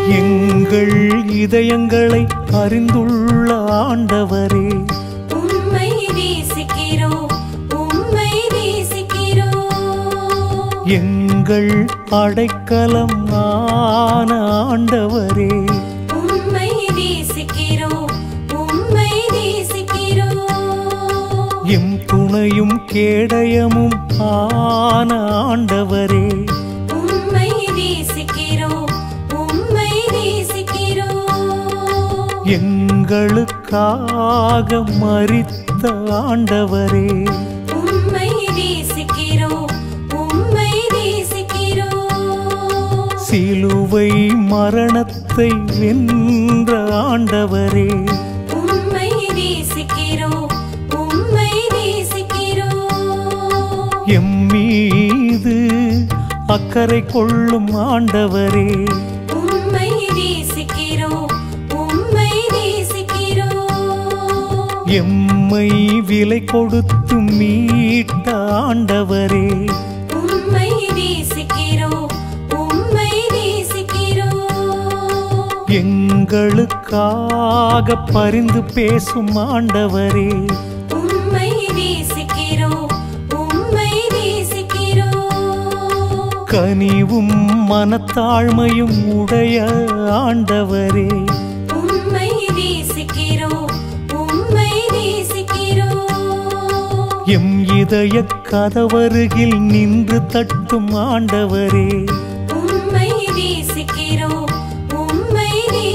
எங்கள் இதயங்களை அறிந்துள்ள ஆண்டவரே உம்மை நேசிக்கிறோம் உம்மை நேசிக்கிறோம் எங்கள் அடைக்கலம் ஆன ஆண்டவரே உம்மை நேசிக்கிறோம் உம்மை நேசிக்கிறோம் எம் துணையும் கேடயமும் ஆன ஆண்டவரே உம்மை நேசிக்கிறோம் உம்மை நேசிக்கிறோம் எங்களுக்காக மரித்த ஆண்டவரே உம்மை நேசிக்கிறோம் உம்மை நேசிக்கிறோம் சிலுவை மரணத்தை வென்ற ஆண்டவரே உம்மை நேசிக்கிறோம் உம்மை நேசிக்கிறோம் எம் மீது அக்கறை கொள்ளும் ஆண்டவரே உம்மை நேசிக்கிறோம் உம்மை நேசிக்கிறோம் எம்மை விலை கொடுத்து மீட்ட ஆண்டவரே உம்மை நேசிக்கிறோம் உம்மை நேசிக்கிறோம் எங்களுக்காக பரிந்து பேசும் ஆண்டவரே உம்மை நேசிக்கிறோம் உம்மை நேசிக்கிறோம் கனிவும் மனத்தாழ்மையும் உடைய ஆண்டவரே உம்மை நேசிக்கிறோம் உம்மை நேசிக்கிறோம் எம் இதய கதவருகில் நின்று தட்டும் ஆண்டவரே உம்மை நேசிக்கிறோம் உம்மை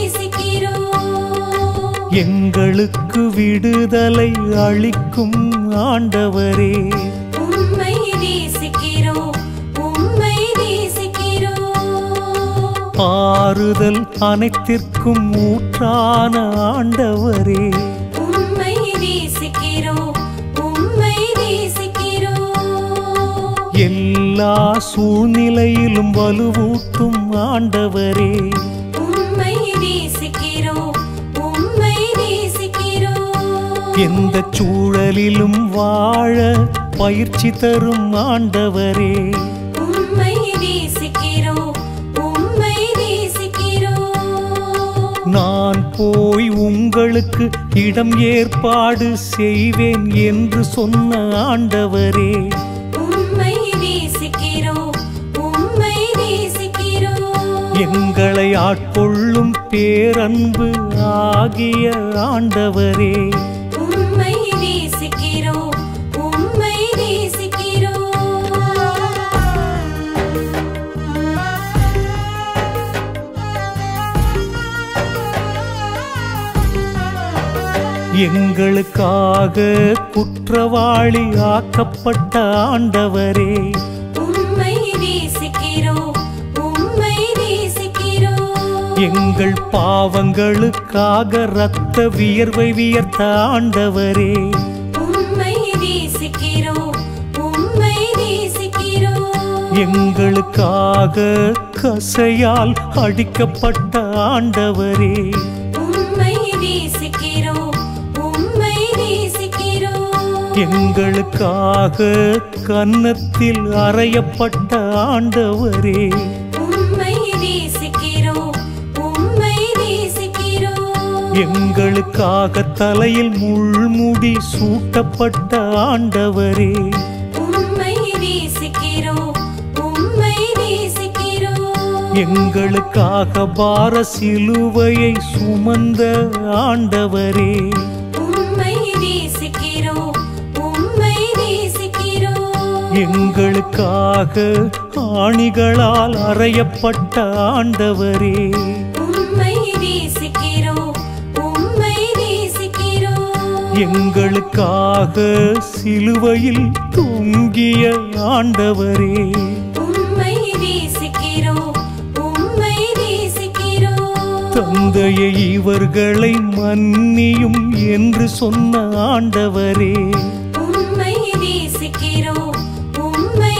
நேசிக்கிறோம் எங்களுக்கு விடுதலை அளிக்கும் ஆண்டவரே உம்மை நேசிக்கிறோம் உம்மை நேசிக்கிறோம் ஆறுதல் அனைத்திற்கும் ஊற்றான ஆண்டவரே உம்மை நேசிக்கிறோம் உம்மை நேசிக்கிறோம் எல்லா சூழ்நிலையிலும் வலுவூட்டும் ஆண்டவரே உம்மை நேசிக்கிறோம் உம்மை நேசிக்கிறோம் எந்த சூழலிலும் வாழ பயிற்சி தரும் ஆண்டவரே உம்மை நேசிக்கிறோம் உம்மை நேசிக்கிறோம் நான் போய் உங்களுக்கு இடம் ஏற்பாடு செய்வேன் என்று சொன்ன ஆண்டவரே உம்மை நேசிக்கிறோம் உம்மை நேசிக்கிறோம் எங்களை ஆட்கொள்ளும் பேரன்பு ஆகிய ஆண்டவரே உம்மை நேசிக்கிறோம் உம்மை நேசிக்கிறோம் எங்களுக்காக குற்றவாளி ஆக்கப்பட்ட ஆண்டவரே உம்மை நேசிக்கிறோம் உம்மை நேசிக்கிறோம் எங்கள் பாவங்களுக்காக இரத்த வியர்வை வியர்த்த ஆண்டவரே உம்மை நேசிக்கிறோம் உம்மை நேசிக்கிறோம் எங்களுக்காக கசையால் அடிக்கப்பட்ட ஆண்டவரே உம்மை நேசிக்கிறோம் உம்மை நேசிக்கிறோம் எங்களுக்காக கன்னத்தில் அறையப்பட்ட ஆண்டவரே உம்மை நேசிக்கிறோம் உம்மை நேசிக்கிறோம் எங்களுக்காக தலையில் முள்முடி சூட்டப்பட்ட ஆண்டவரே உம்மை நேசிக்கிறோம் உம்மை நேசிக்கிறோம் எங்களுக்காக பார சிலுவையை சுமந்த ஆண்டவரே உம்மை நேசிக்கிறோம் உம்மை நேசிக்கிறோம் எங்களுக்காக ஆணிகளால் அறையப்பட்ட ஆண்டவரே உம்மை நேசிக்கிறோம் உம்மை நேசிக்கிறோம் எங்களுக்காக சிலுவையில் தொங்கிய ஆண்டவரே உம்மை நேசிக்கிறோம் உம்மை நேசிக்கிறோம் தந்தையை இவர்களை மன்னியும் என்று சொன்ன ஆண்டவரே உம்மை நேசிக்கிறோம் உம்மை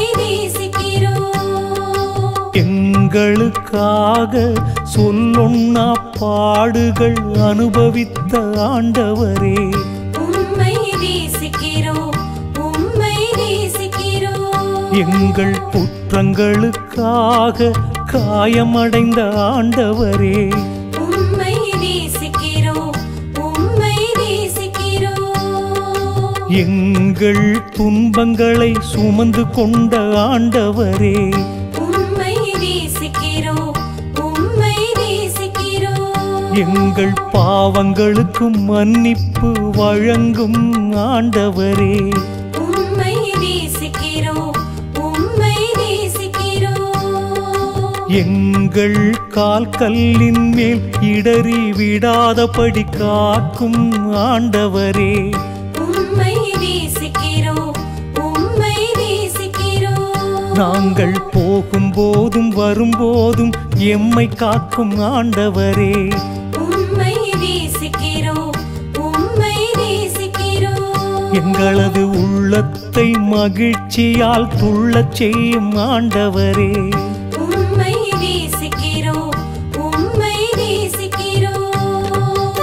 நேசிக்கிறோம் எங்களுக்காக சொல்லொன்னா பாடுகள் அனுபவித்த ஆண்டவரே உம்மை நேசிக்கிறோம் உம்மை நேசிக்கிறோம் எங்கள் புத்த குற்றங்களுக்காக காயமடைந்த ஆண்டவரே உம்மை நேசிக்கிறோம் உம்மை நேசிக்கிறோம் எங்கள் துன்பங்களை சுமந்து கொண்ட ஆண்டவரே உம்மை நேசிக்கிறோம் உம்மை நேசிக்கிறோம் எங்கள் பாவங்களுக்கு மன்னிப்பு வழங்கும் ஆண்டவரே உம்மை நேசிக்கிறோம் உம்மை நேசிக்கிறோம் எங்கள் கால் கல்லின் மேல் இடறி விடாதபடி காக்கும் ஆண்டவரே உம்மை நேசிக்கிறோம் உம்மை நேசிக்கிறோம் நாங்கள் போகும்போதும் வரும்போதும் எம்மை காக்கும் ஆண்டவரே உம்மை நேசிக்கிறோம் உம்மை நேசிக்கிறோம் எங்களது உள்ளத்தை மகிழ்ச்சியால் துள்ளச் செய்யும் ஆண்டவரே உம்மை நேசிக்கிறோம் உம்மை நேசிக்கிறோம்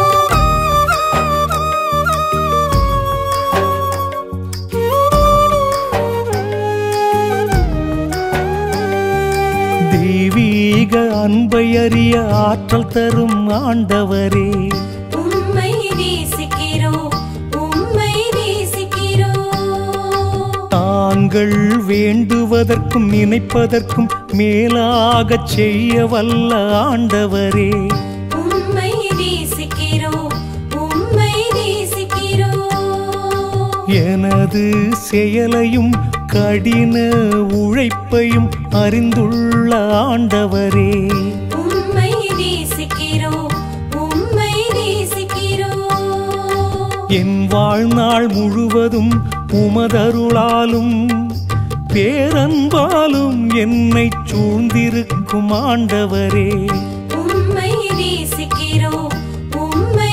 தெய்வீக அன்பை அறிய ஆற்றல் தரும் ஆண்டவரே உம்மை நேசிக்கிறோம் உம்மை நேசிக்கிறோம் தாங்கள் வேண்டுவதற்கும் நினைப்பதற்கும் மேலாகச் செய்ய வல்ல ஆண்டவரே உம்மை நேசிக்கிறோம் உம்மை நேசிக்கிறோம் எனது செயலையும் கடின உழைப்பையும் அறிந்துள்ள ஆண்டவரே உம்மை நேசிக்கிறோம் உம்மை நேசிக்கிறோம் என் வாழ்நாள் முழுவதும் உமதருளாலும் பேரன்பாலும் என்னை சூழ்ந்திருக்கும் ஆண்டவரே உம்மை நேசிக்கிறோம் உம்மை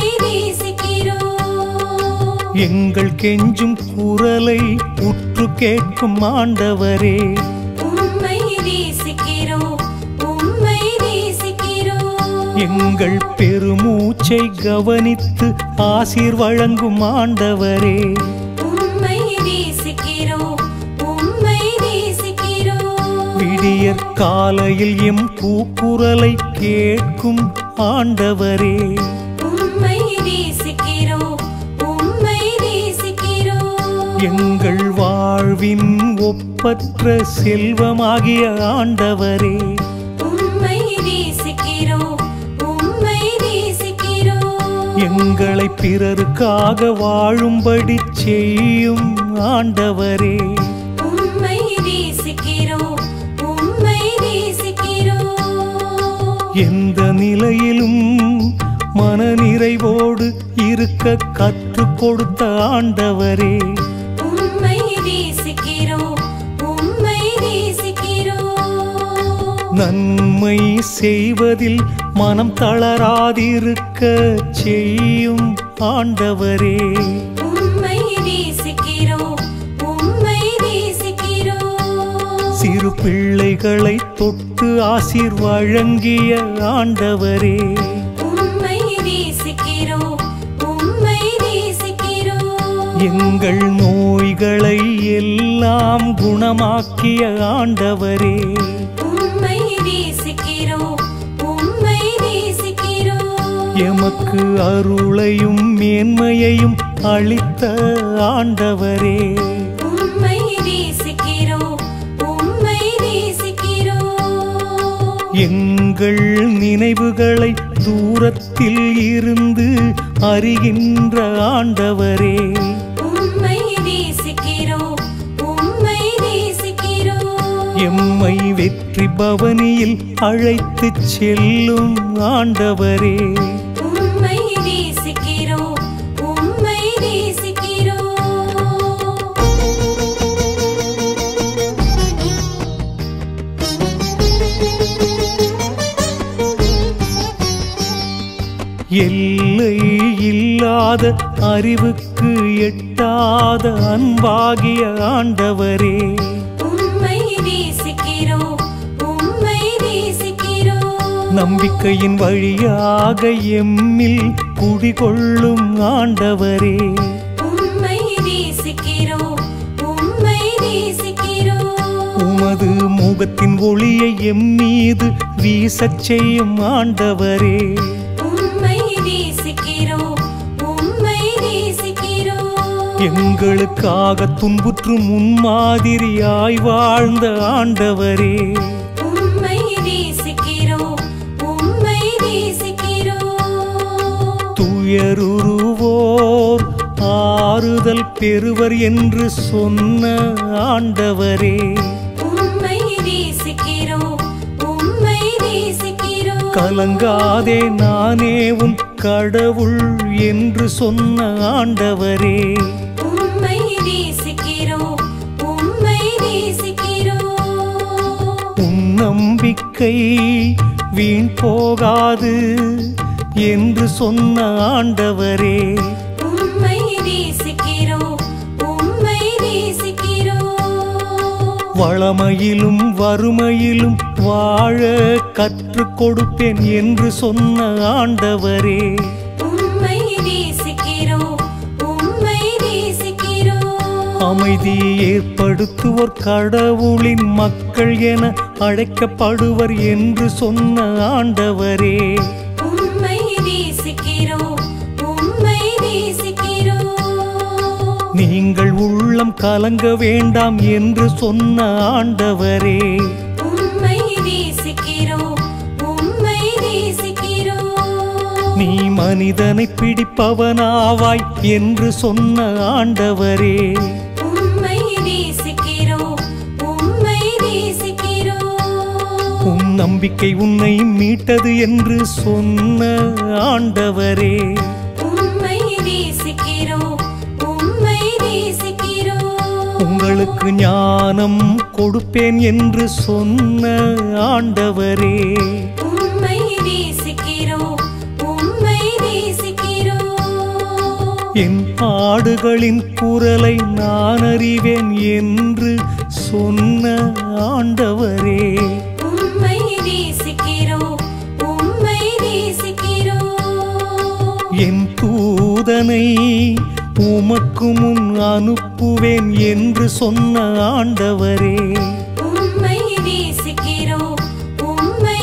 நேசிக்கிறோம் எங்கள் கெஞ்சும் குரலை உற்று கேட்கும் ஆண்டவரே உம்மை நேசிக்கிறோம் உம்மை நேசிக்கிறோம் எங்கள் பெருமூச்சை கவனித்து ஆசீர் வழங்கும் ஆண்டவரே உம்மை நேசிக்கிறோம் உம்மை நேசிக்கிறோம் விடியற் காலையில் எம் கூக்குரலை கேட்கும் ஆண்டவரே உம்மை நேசிக்கிறோம் உம்மை நேசிக்கிறோம் எங்கள் வாழ்வின் ஒப்பற்ற செல்வமாகிய ஆண்டவரே உம்மை நேசிக்கிறோம் உம்மை நேசிக்கிறோம் எங்களை பிறருக்காக வாழும்படி செய்யும் ஆண்டவரே உம்மை நேசிக்கிறோம் உம்மை நேசிக்கிறோம் எந்த நிலையிலும் மனநிறைவோடு இருக்க கற்றுக் கொடுத்த ஆண்டவரே உம்மை நேசிக்கிறோம் உம்மை நேசிக்கிறோம் நன்மை செய்வதில் மனம் தளராதிருக்க செய்யும் ஆண்டவரே உம்மை நேசிக்கிறோம் உம்மை நேசிக்கிறோம் சிறு பிள்ளைகளை தொட்டு ஆசீர் வழங்கிய ஆண்டவரே உம்மை நேசிக்கிறோம் உம்மை நேசிக்கிறோம் எங்கள் நோய்களை எல்லாம் குணமாக்கிய ஆண்டவரே உம்மை நேசிக்கிறோம் உம்மை நேசிக்கிறோம் எமக்கு அருளையும் மேன்மையையும் அளித்த ஆண்டவரே உம்மை நேசிக்கிறோம் உம்மை நேசிக்கிறோம் எங்கள் நினைவுகளை தூரத்தில் இருந்து அறிகின்ற ஆண்டவரே உம்மை நேசிக்கிறோம் உம்மை நேசிக்கிறோம் எம்மை வெற்றி பவனியில் அழைத்துச் செல்லும் ஆண்டவரே உம்மை நேசிக்கிறோம் உம்மை நேசிக்கிறோம் எல்லை இல்லாத அறிவுக்கு எட்டாத அன்பாகிய ஆண்டவரே உம்மை நேசிக்கிறோம் உம்மை நேசிக்கிறோம் நம்பிக்கையின் வழியாக எம்மில் குடிகொள்ளும் ஆண்டவரே உம்மை நேசிக்கிறோம் உம்மை நேசிக்கிறோம் உமது முகத்தின் ஒளியை எம் மீது வீசச் செய்யும் ஆண்டவரே உம்மை நேசிக்கிறோம் உம்மை நேசிக்கிறோம் எங்களுக்காக துன்புற்று முன்மாதிரியாய் வாழ்ந்த ஆண்டவரே உம்மை நேசிக்கிறோம் உம்மை நேசிக்கிறோம் துயருருவோர் ஆறுதல் பெறுவர் என்று சொன்ன ஆண்டவரே உம்மை நேசிக்கிறோம் உம்மை நேசிக்கிறோம் கலங்காதே நானே உன் கடவுள் என்று சொன்ன ஆண்டவரே உம்மை நேசிக்கிறோம் உம்மை நேசிக்கிறோம் உன் நம்பிக்கை வீண் போகாது என்று சொன்ன ஆண்டவரே உம்மை நேசிக்கிறோம் உம்மை நேசிக்கிறோம் வளமையிலும் வறுமையிலும் வாழ கற்றுக் கொடுப்பேன் என்று சொன்ன ஆண்டவரே உம்மை நேசிக்கிறோம் உம்மை நேசிக்கிறோம் அமைதி ஏற்படுத்துவோர் கடவுளின் மக்கள் என அழைக்கப்படுவர் என்று சொன்ன ஆண்டவரே உம்மை நேசிக்கிறோம் உம்மை நேசிக்கிறோம் நீங்கள் உள்ளம் கலங்க வேண்டாம் என்று சொன்ன ஆண்டவரே உம்மை நேசிக்கிறோம் உம்மை நேசிக்கிறோம் நீ மனிதனை பிடிப்பவனாவாய் என்று சொன்ன ஆண்டவரே உம்மை நேசிக்கிறோம் உம்மை நேசிக்கிறோம் உன் நம்பிக்கை உன்னை மீட்டது என்று சொன்ன ஆண்டவரே உம்மை நேசிக்கிறோம் உம்மை நேசிக்கிறோம் உங்களுக்கு ஞானம் கொடுப்பேன் என்று சொன்ன ஆண்டவரே உம்மை நேசிக்கிறோம் உம்மை நேசிக்கிறோம் என் ஆடுகளின் குரலை நான் அறிவேன் என்று சொன்ன ஆண்டவரே உம்மை நேசிக்கிறோம் உம்மை நேசிக்கிறோம் என் தூதனை உமக்கு முன் அனுப்புவேன் என்று சொன்ன ஆண்டவரே உம்மை நேசிக்கிறோம் உம்மை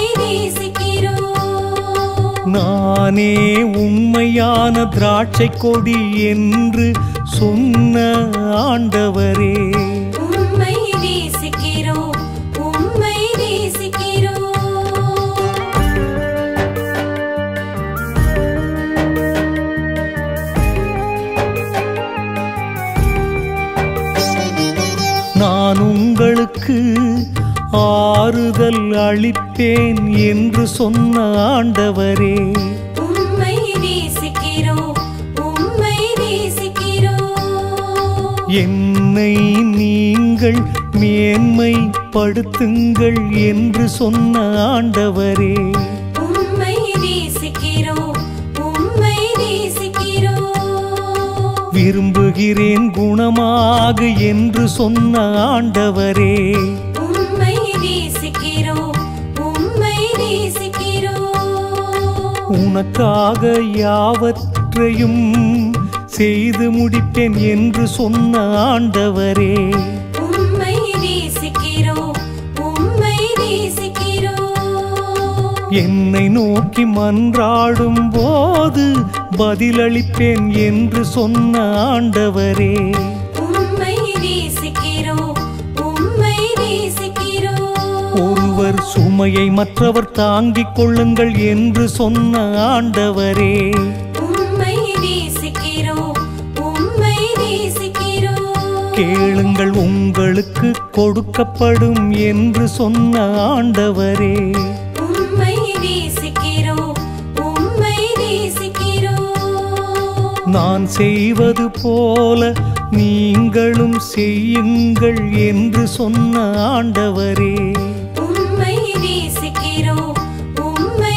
நேசிக்கிறோம் நானே உண்மையான திராட்சை கொடி என்று சொன்ன ஆண்டவரே உம்மை நேசிக்கிறோம் உம்மை நேசிக்கிறோம் நான் உங்களுக்கு ஆறுதல் அளிப்பேன் என்று சொன்ன ஆண்டவரே உம்மை நேசிக்கிறோம் உம்மை நேசிக்கிறோம் என்னை நீங்கள் மேன்மைப்படுத்துங்கள் என்று சொன்ன ஆண்டவரே உம்மை நேசிக்கிறோம் உம்மை நேசிக்கிறோம் விரும்புகிறேன் குணமாக என்று சொன்ன ஆண்டவரே உம்மை நேசிக்கிறோம் உம்மை நேசிக்கிறோம் உனக்காக யாவற்றையும் செய்து முடிப்பேன் என்று சொன்ன ஆண்டவரே உம்மை நேசிக்கிறோம் உம்மை நேசிக்கிறோம் என்னை நோக்கி மன்றாடும் போது பதிலளிப்பேன் என்று சொன்ன ஆண்டவரே உம்மை நேசிக்கிறோம் உம்மை நேசிக்கிறோம் ஒருவர் சுமையை மற்றவர் தாங்கிக் கொள்ளுங்கள் என்று சொன்ன ஆண்டவரே உம்மை நேசிக்கிறோம் உம்மை நேசிக்கிறோம் கேளுங்கள் உங்களுக்கு கொடுக்கப்படும் என்று சொன்ன ஆண்டவரே உம்மை நேசிக்கிறோம் உம்மை நேசிக்கிறோம் நான் செய்வது போல நீங்களும் செய்யுங்கள் என்று சொன்ன ஆண்டவரே உம்மை நேசிக்கிறோம் உம்மை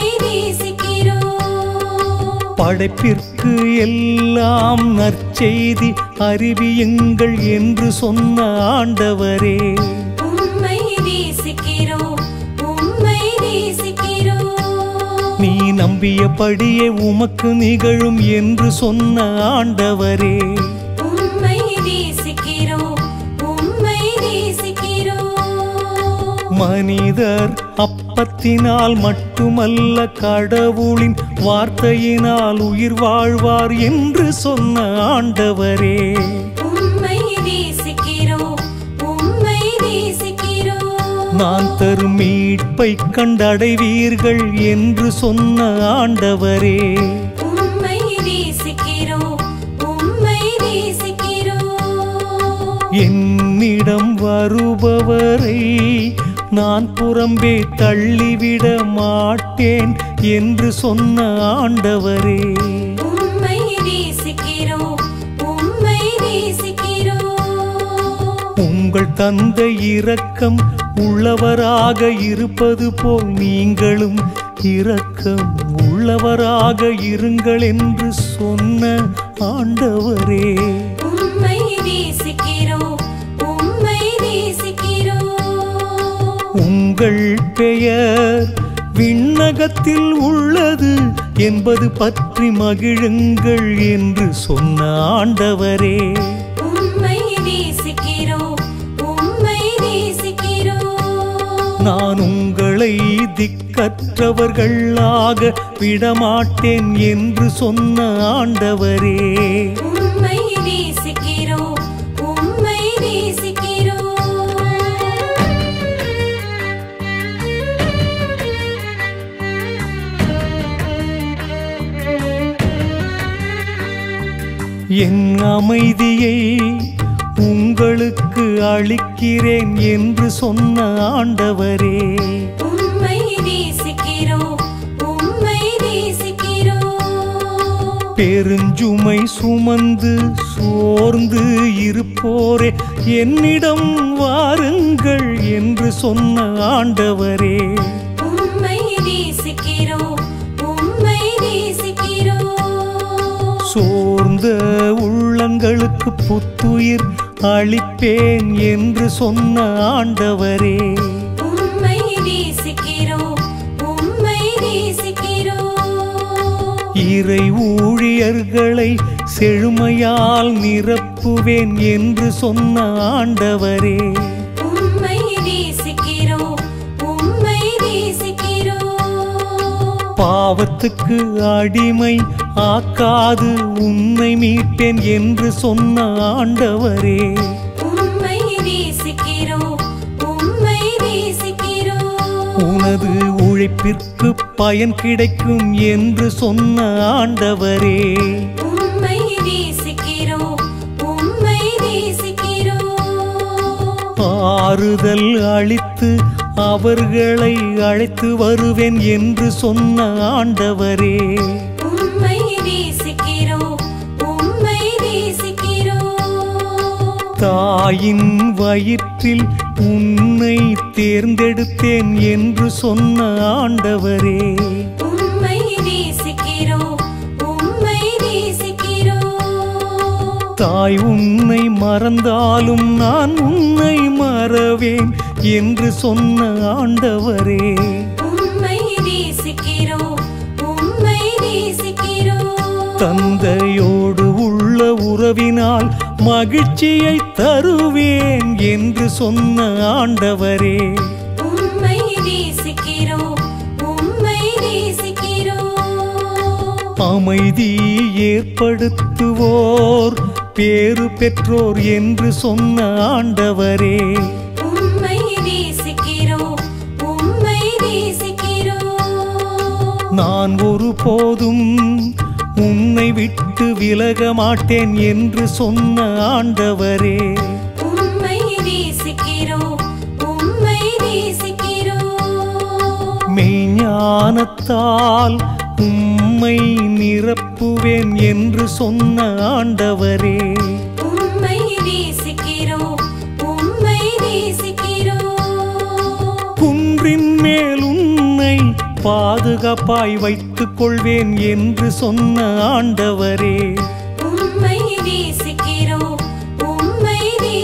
நேசிக்கிறோம் படைப்பிற்கு எல்லாம் நற்செய்தி அறிவியுங்கள் என்று சொன்ன ஆண்டவரே உம்மை நேசிக்கிறோம் உம்மை நேசிக்கிறோம் நீ நம்பியபடியே உமக்கு நிகழும் என்று சொன்ன ஆண்டவரே உம்மை நேசிக்கிறோம் உம்மை நேசிக்கிறோம் மனிதர் அப்பத்தினால் மட்டுமல்ல கடவுளின் வார்த்தையினால் உயிர் வாழ்வார் என்று சொன்ன ஆண்டவரே உம்மை நேசிக்கிறோம் உம்மை நேசிக்கிறோம் நான் தரும் மீட்பை கண்டடைவீர்கள் என்று சொன்ன ஆண்டவரே உம்மை நேசிக்கிறோம் உம்மை நேசிக்கிறோம் என்னிடம் வருபவரை நான் புறம்பே தள்ளிவிட மாட்டேன் என்று சொன்ன ஆண்டவரே உம்மை நேசிக்கிறோம் உம்மை நேசிக்கிறோம் உங்கள் தந்தை இரக்கம் உள்ளவராக இருப்பது போல் நீங்களும் இரக்கம் உள்ளவராக இருங்கள் என்று சொன்ன ஆண்டவரே உம்மை நேசிக்கிறோம் உம்மை நேசிக்கிறோம் உங்கள் பெயர் விண்ணகத்தில் உள்ளது என்பது பற்றி மகிழுங்கள் என்று சொன்ன ஆண்டவரே உம்மை நேசிக்கிறோம் உம்மை நேசிக்கிறோம் நான் உங்களை திக்கற்றவர்களாக விடமாட்டேன் என்று சொன்ன ஆண்டவரே உம்மை நேசிக்கிறோம் உம்மை நேசிக்கிறோம் என் அமைதியை உங்களுக்கு அளிக்கிறேன் என்று சொன்ன ஆண்டவரே உம்மை நேசிக்கிறோம் உம்மை நேசிக்கிறோம் பெருஞ்சுமை சுமந்து சோர்ந்து இருப்போரே என்னிடம் வாருங்கள் என்று சொன்ன ஆண்டவரே உம்மை நேசிக்கிறோம் உம்மை நேசிக்கிறோம் சோர்ந்த உள்ளங்களுக்கு புத்துயிர் அளிப்பேன் என்று சொன்ன ஆண்டவரே உம்மை நேசிக்கிறோம் உம்மை நேசிக்கிறோம் இறை ஊழியர்களை செழுமையால் நிரப்புவேன் என்று சொன்ன ஆண்டவரே உம்மை நேசிக்கிறோம் உம்மை நேசிக்கிறோம் பாவத்துக்கு அடிமை ஆக்காது உன்னை மீட்பேன் என்று சொன்ன ஆண்டவரே உம்மை நேசிக்கிறோம் உம்மை நேசிக்கிறோம் உனது உழைப்பிற்கு பயன் கிடைக்கும் என்று சொன்ன ஆண்டவரே உம்மை நேசிக்கிறோம் உம்மை நேசிக்கிறோம் ஆறுதல் அளித்து அவர்களை அழைத்து வருவேன் என்று சொன்ன ஆண்டவரே உம்மை நேசிக்கிறோம் உம்மை நேசிக்கிறோம் தாயின் வயிற்றில் உன்னை தேர்ந்தெடுத்தேன் என்று சொன்ன ஆண்டவரே உம்மை நேசிக்கிறோம் உம்மை நேசிக்கிறோம் தாய் உன்னை மறந்தாலும் நான் உன்னை மறவேன் என்று சொன்ன ஆண்டவரே உம்மை நேசிக்கிறோம் உம்மை நேசிக்கிறோம் தந்தையோடு உள்ள உறவினால் மகிழ்ச்சியை தருவேன் என்று சொன்ன ஆண்டவரே உம்மை நேசிக்கிறோம் உம்மை நேசிக்கிறோம் அமைதி ஏற்படுத்துவோர் பேறு பெற்றோர் என்று சொன்ன ஆண்டவரே உம்மை நேசிக்கிறோம் உம்மை நேசிக்கிறோம் நான் ஒருபோதும் உன்னை விட்டு விலக மாட்டேன் என்று சொன்ன ஆண்டவரே உம்மை நேசிக்கிறோம் உம்மை நேசிக்கிறோம் மெய்ஞானத்தால் உம்மை நிரப்புவேன் என்று சொன்ன ஆண்டவரே உம்மை நேசிக்கிறோம் உம்மை நேசிக்கிறோம் குன்றின் மேல் உன்னை பாதுகாப்பாய் வைத்துக் கொள்வேன் என்று சொன்ன ஆண்டவரே உம்மை நேசிக்கிறோம் உம்மை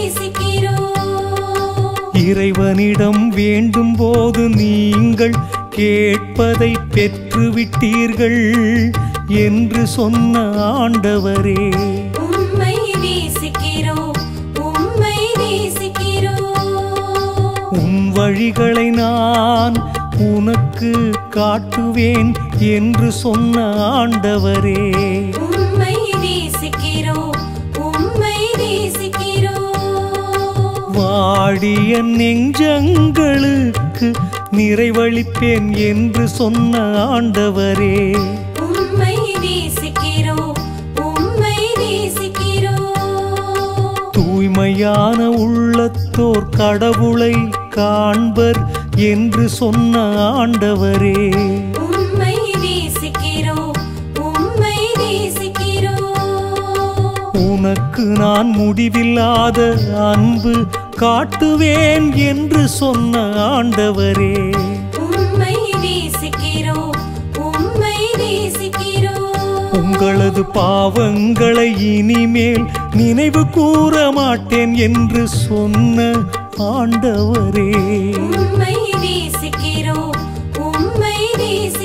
நேசிக்கிறோம் இறைவனிடம் வேண்டும் போது நீங்கள் கேட்பதை பெற்றுவிட்டீர்கள் என்று சொன்ன ஆண்டவரே உம்மை நேசிக்கிறோம் உம்மை நேசிக்கிறோம் உன் வழி வழிகளை நான் உனக்கு காட்டுவேன் என்று சொன்ன ஆண்டவரே உம்மை நேசிக்கிறோம் உம்மை நேசிக்கிறோம் வாடிய நெஞ்சங்களுக்கு நிறைவளிப்பேன் என்று சொன்ன ஆண்டவரே உம்மை நேசிக்கிறோம் உம்மை நேசிக்கிறோம் தூய்மையான உள்ளத்தோர் கடவுளை காண்பர் என்று சொன்ன ஆண்டவரே உம்மை நேசிக்கிறோம் உம்மை நேசிக்கிறோம் உனக்கு நான் முடிவில்லாத அன்பு காட்டுவேன் என்று சொன்ன ஆண்டவரே உம்மை நேசிக்கிறோம் உம்மை நேசிக்கிறோம் உங்களது பாவங்களை இனிமேல் நினைவு கூற மாட்டேன் என்று சொன்ன ஆண்டவரே உம்மை நேசிக்கிறோம் உம்மை நேசிக்கிறோம்